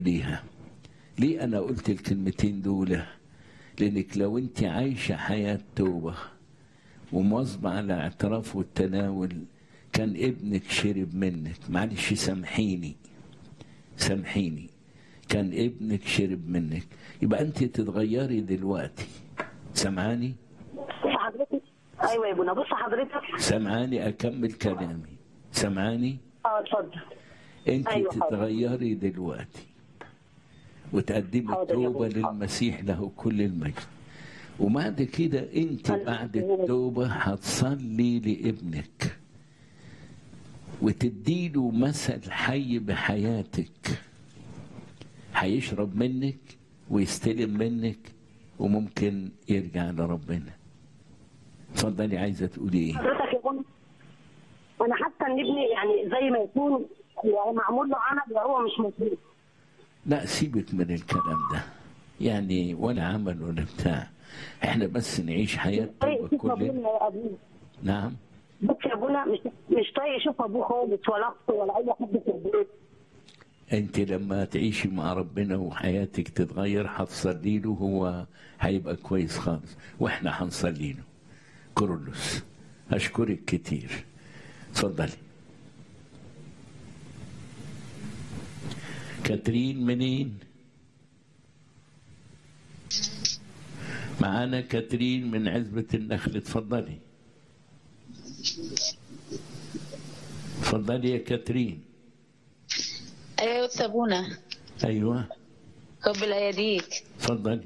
ليها ليه أنا قلت الكلمتين دول لأنك لو أنت عايشة حياة توبة ومواظبة على اعتراف والتناول كان ابنك شرب منك معلش سامحيني سامحيني كان ابنك شرب منك يبقى أنت تتغيري دلوقتي سامعاني بص حضرتك ايوه يا ابونا بص حضرتك سامعاني أكمل كلامي سامعاني اه اتفضل انت أيوة حاضر. تتغيري دلوقتي وتقدمي حاضر يا توبة أبوي، حاضر. للمسيح له كل المجد وبعد كده انت أنا بعد أشكرك. التوبة هتصلي لابنك وتديله مثل حي بحياتك هيشرب منك ويستلم منك وممكن يرجع لربنا اتفضلي عايزة تقولي ايه حضرتك يا ابونا انا حاسه ان ابني يعني زي ما يكون يعني معمول له عمل وهو مش مظبوط لا سيبك من الكلام ده يعني ولا عمل ولا بتاع احنا بس نعيش حياة طيب توبة يشوف كلنا ابونا يا ابونا نعم بص يا ابونا مش مش طايق يشوف ابوه خالص ولا اخته ولا اي حد في البيت انت لما تعيشي مع ربنا وحياتك تتغير هتصلي له هو هيبقى كويس خالص واحنا هنصلي له كورولوس اشكرك كتير اتفضلي كاترين منين معانا كاترين من عزبة النخل اتفضلي اتفضلي يا كاترين ايوه سابونا ايوه رب ايديك اتفضلي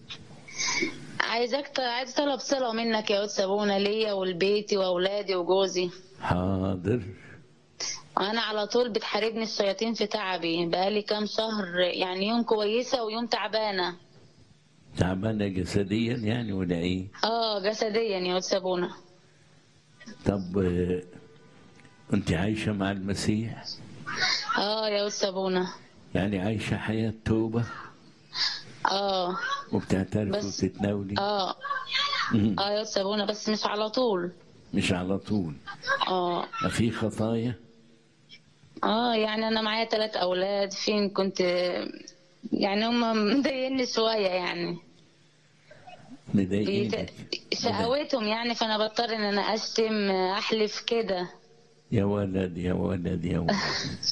عايزك عايز طلب صلة منك يا أستاذ سابونا ليا ولبيتي واولادي وجوزي حاضر وانا على طول بتحاربني الشياطين في تعبي بقالي كام شهر يعني يوم كويسة ويوم تعبانة تعبانة جسديا يعني ولا ايه؟ اه جسديا يا أستاذ سابونا طب آه، انت عايشة مع المسيح؟ اه يا أستاذ سابونا يعني عايشة حياة توبة اه وبتعترف بس- وبتتناولي؟ اه مم. اه يا أستاذ سابونا بس مش على طول مش على طول اه ما في خطايا؟ اه يعني انا معايا ثلاث اولاد فين كنت يعني هم مضايقني شوية يعني مضايقينك شقاوتهم يعني فانا بضطر ان انا اشتم احلف كده يا ولد يا ولد يا ولد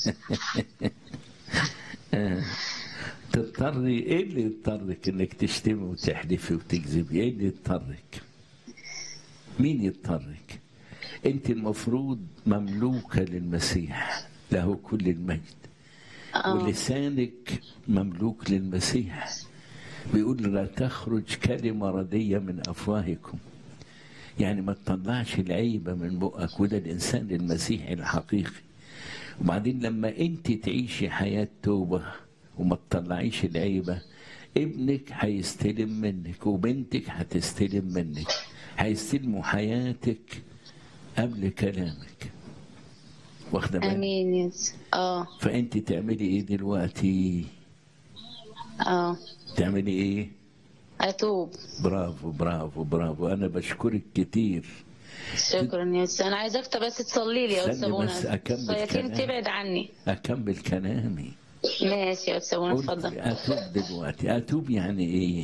آه. تضطري ايه اللي يضطرك انك تشتمي وتحلفي وتكذبي؟ ايه اللي يضطرك؟ مين يضطرك؟ انت المفروض مملوكه للمسيح له كل المجد اه ولسانك مملوك للمسيح بيقول لا تخرج كلمة ردية من أفواهكم يعني ما تطلعش العيبة من بقك وده الإنسان المسيحي الحقيقي وبعدين لما أنت تعيشي حياة توبة وما تطلعيش العيبة ابنك هيستلم منك وبنتك هتستلم منك هيستلموا حياتك قبل كلامك واخدة بالك امين يس اه فانت تعملي ايه دلوقتي اه تعملي ايه اتوب برافو برافو برافو انا بشكرك كتير شكرا يا أستاذ. انا عايزاك بس تصلي لي يا استني استاذ بس أكمل الشياطين كلام. تبعد عني اكمل كلامي ماشي يا استاذ قلت اتفضل اتوب دلوقتي اتوب يعني ايه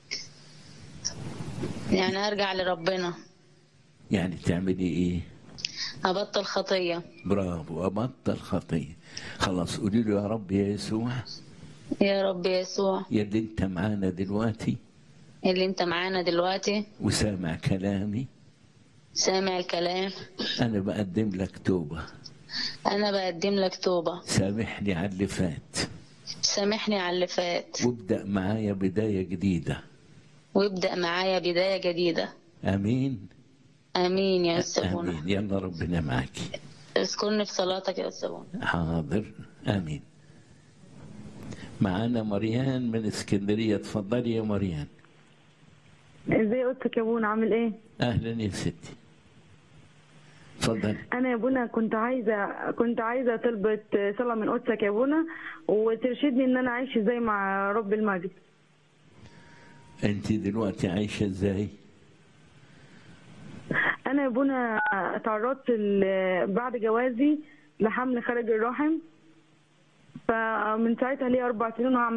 يعني ارجع لربنا يعني تعملي ايه ابطل خطيه برافو ابطل خطيه خلاص قولي له يا رب يا يسوع يا رب يسوع يا اللي انت معانا دلوقتي اللي انت معانا دلوقتي وسامع كلامي سامع الكلام انا بقدم لك توبه انا بقدم لك توبه سامحني على اللي فات سامحني على اللي فات وابدا معايا بدايه جديده وابدأ معايا بداية جديدة امين آمين يا أستاذ امين يلا ربنا معك اذكرني في صلاتك يا أستاذ حاضر امين معانا مريان من اسكندريه اتفضلي يا مريان ازاي قلتك يا ابونا عامل ايه اهلا يا ستي اتفضلي انا يا ابونا كنت عايزه كنت عايزه طلبة صلاة من قدسك يا ابونا وترشدني ان انا اعيش ازاي مع رب المجد انت دلوقتي عايشه ازاي انا يا ابونا تعرضت ل- بعد جوازي لحمل خارج الرحم فمن ساعتها لي اربع سنين وعم